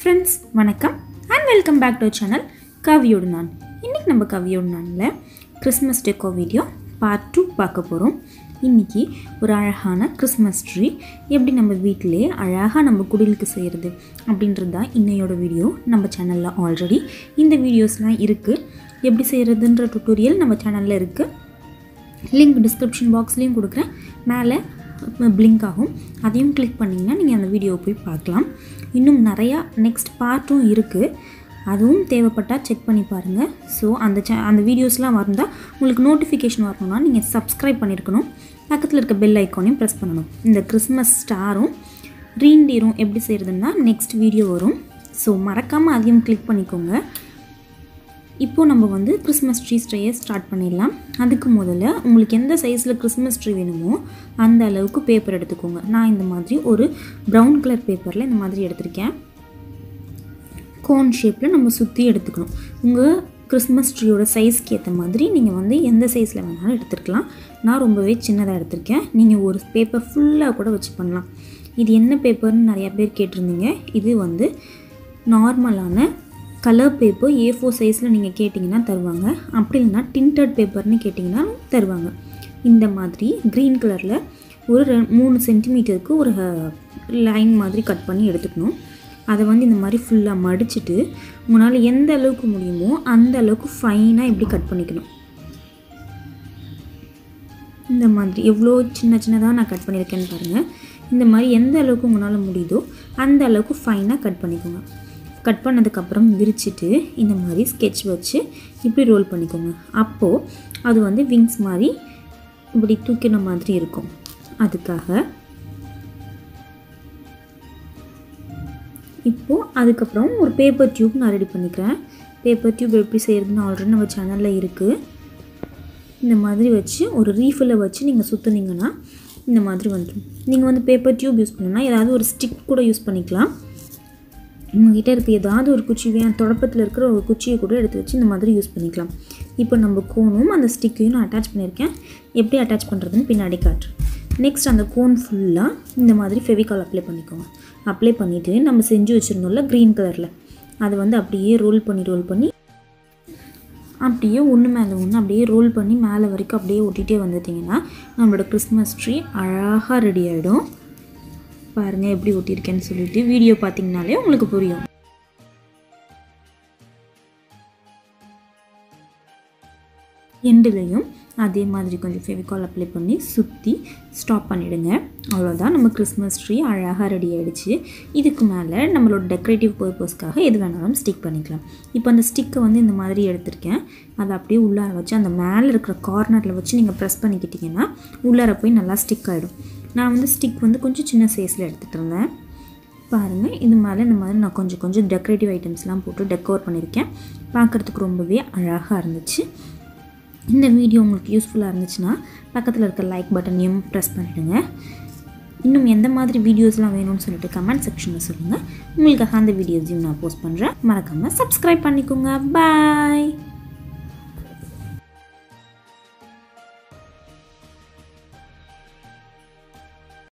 friends வணக்கம் and welcome back to channel கவியோடு நான் இன்றைக்கி நம்ம கவியோடு நானில் Christmas deco video part two பார்க்க போகிறோம் இன்றைக்கி ஒரு அழகான கிறிஸ்மஸ் ட்ரீ எப்படி நம்ம வீட்டிலே அழகாக நம்ம குடிலுக்கு செய்கிறது அப்படின்றது தான் இன்னையோட வீடியோ நம்ம சேனலில் ஆல்ரெடி இந்த வீடியோஸ்லாம் இருக்குது எப்படி செய்கிறதுன்ற டுட்டோரியல் நம்ம சேனலில் இருக்குது லிங்க் டிஸ்கிரிப்ஷன் பாக்ஸ்லேயும் கொடுக்குறேன் மேலே பிளிங்க் ஆகும் அதையும் கிளிக் பண்ணிங்கன்னா நீங்கள் அந்த வீடியோவை போய் பார்க்கலாம் இன்னும் நிறையா நெக்ஸ்ட் பார்ட்டும் இருக்குது அதுவும் தேவைப்பட்டால் செக் பண்ணி பாருங்கள் ஸோ அந்த சே அந்த வீடியோஸ்லாம் வந்தால் உங்களுக்கு நோட்டிஃபிகேஷன் வரணும்னா நீங்கள் சப்ஸ்கிரைப் பண்ணியிருக்கணும் பக்கத்தில் இருக்க பெல் ஐக்கானையும் ப்ரெஸ் பண்ணணும் இந்த கிறிஸ்மஸ் ஸ்டாரும் ரீண்டீரும் எப்படி செய்கிறதுன்னா நெக்ஸ்ட் வீடியோ வரும் ஸோ மறக்காமல் அதையும் கிளிக் பண்ணிக்கோங்க இப்போது நம்ம வந்து கிறிஸ்மஸ் ட்ரீ ஸ்ட்ரையை ஸ்டார்ட் பண்ணிடலாம் அதுக்கு முதல்ல உங்களுக்கு எந்த சைஸில் கிறிஸ்மஸ் ட்ரீ வேணுமோ அந்த அளவுக்கு பேப்பர் எடுத்துக்கோங்க நான் இந்த மாதிரி ஒரு ப்ரௌன் கலர் பேப்பரில் இந்த மாதிரி எடுத்திருக்கேன் கோன் ஷேப்பில் நம்ம சுற்றி எடுத்துக்கணும் உங்கள் கிறிஸ்மஸ் ட்ரீயோட சைஸ்க்கு ஏற்ற மாதிரி நீங்கள் வந்து எந்த சைஸில் வேணாலும் எடுத்துருக்கலாம் நான் ரொம்பவே சின்னதாக எடுத்திருக்கேன் நீங்கள் ஒரு பேப்பர் ஃபுல்லாக கூட வச்சு பண்ணலாம் இது என்ன பேப்பர்னு நிறையா பேர் கேட்டிருந்தீங்க இது வந்து நார்மலான கலர் பேப்பர் ஏ ஃபோர் சைஸில் நீங்கள் கேட்டிங்கன்னா தருவாங்க அப்படி இல்லைன்னா டிண்டட் பேப்பர்னு கேட்டிங்கன்னா தருவாங்க இந்த மாதிரி க்ரீன் கலரில் ஒரு ரெ மூணு சென்டிமீட்டருக்கு ஒரு லைன் மாதிரி கட் பண்ணி எடுத்துக்கணும் அதை வந்து இந்த மாதிரி ஃபுல்லாக மடிச்சுட்டு உங்களால் எந்த அளவுக்கு முடியுமோ அந்த அளவுக்கு ஃபைனாக இப்படி கட் பண்ணிக்கணும் இந்த மாதிரி எவ்வளோ சின்ன சின்னதாக நான் கட் பண்ணியிருக்கேன்னு பாருங்கள் இந்த மாதிரி எந்த அளவுக்கு உங்களால் முடியுதோ அந்த அளவுக்கு ஃபைனாக கட் பண்ணிக்கோங்க கட் பண்ணதுக்கப்புறம் விரிச்சிட்டு இந்த மாதிரி ஸ்கெட்ச் வச்சு இப்படி ரோல் பண்ணிக்கோங்க அப்போது அது வந்து விங்ஸ் மாதிரி இப்படி தூக்கின மாதிரி இருக்கும் அதுக்காக இப்போது அதுக்கப்புறம் ஒரு பேப்பர் டியூப் நான் ரெடி பண்ணிக்கிறேன் பேப்பர் டியூப் எப்படி செய்கிறதுன்னு ஆல்ரெடி நம்ம சேனலில் இருக்குது இந்த மாதிரி வச்சு ஒரு ரீஃபில் வச்சு நீங்கள் சுற்றுனீங்கன்னா இந்த மாதிரி வந்துடும் நீங்கள் வந்து பேப்பர் டியூப் யூஸ் பண்ணணும்னா ஏதாவது ஒரு ஸ்டிக் கூட யூஸ் பண்ணிக்கலாம் உங்ககிட்ட இருக்க ஏதாவது ஒரு குச்சி வேணும் தொடப்பத்தில் இருக்கிற ஒரு குச்சியை கூட எடுத்து வச்சு இந்த மாதிரி யூஸ் பண்ணிக்கலாம் இப்போ நம்ம கோனும் அந்த ஸ்டிக்கையும் நான் அட்டாச் பண்ணியிருக்கேன் எப்படி அட்டாச் பண்ணுறதுன்னு பின்னாடி காட்டுறேன் நெக்ஸ்ட் அந்த கோன் ஃபுல்லாக இந்த மாதிரி ஃபெவிகால் அப்ளை பண்ணிக்கோங்க அப்ளை பண்ணிவிட்டு நம்ம செஞ்சு வச்சுருந்தோம்ல க்ரீன் கலரில் அதை வந்து அப்படியே ரோல் பண்ணி ரோல் பண்ணி அப்படியே ஒன்று மேலே ஒன்று அப்படியே ரோல் பண்ணி மேலே வரைக்கும் அப்படியே ஒட்டிகிட்டே வந்துட்டிங்கன்னா நம்மளோட கிறிஸ்மஸ் ட்ரீ அழகாக ரெடி ஆகிடும் பாருங்கள் எப்படி ஒட்டியிருக்கேன்னு சொல்லிட்டு வீடியோ பார்த்தீங்கனாலே உங்களுக்கு புரியும் எண்டுலேயும் அதே மாதிரி கொஞ்சம் ஃபெவிகால் அப்ளை பண்ணி சுற்றி ஸ்டாப் பண்ணிவிடுங்க அவ்வளோதான் நம்ம கிறிஸ்மஸ் ட்ரீ அழகாக ரெடி ஆகிடுச்சு இதுக்கு மேலே நம்மளோட டெக்கரேட்டிவ் பர்பஸ்க்காக எது வேணாலும் ஸ்டிக் பண்ணிக்கலாம் இப்போ அந்த ஸ்டிக்கை வந்து இந்த மாதிரி எடுத்திருக்கேன் அதை அப்படியே உள்ளார வச்சு அந்த மேலே இருக்கிற கார்னரில் வச்சு நீங்கள் ப்ரெஸ் பண்ணிக்கிட்டிங்கன்னா உள்ளார போய் நல்லா ஸ்டிக் ஆகிடும் நான் வந்து ஸ்டிக் வந்து கொஞ்சம் சின்ன சைஸில் எடுத்துகிட்டு இருந்தேன் பாருங்கள் இது மேலே இந்த மாதிரி நான் கொஞ்சம் கொஞ்சம் டெக்கரேட்டிவ் ஐட்டம்ஸ்லாம் போட்டு டெக்கோர் பண்ணியிருக்கேன் பார்க்குறதுக்கு ரொம்பவே அழகாக இருந்துச்சு இந்த வீடியோ உங்களுக்கு யூஸ்ஃபுல்லாக இருந்துச்சுன்னா பக்கத்தில் இருக்க லைக் பட்டனையும் ப்ரெஸ் பண்ணிவிடுங்க இன்னும் எந்த மாதிரி வீடியோஸ்லாம் வேணும்னு சொல்லிட்டு கமெண்ட் செக்ஷனில் சொல்லுங்கள் உங்களுக்காக அந்த வீடியோஸையும் நான் போஸ்ட் பண்ணுறேன் மறக்காமல் சப்ஸ்கிரைப் பண்ணிக்கோங்க பாய்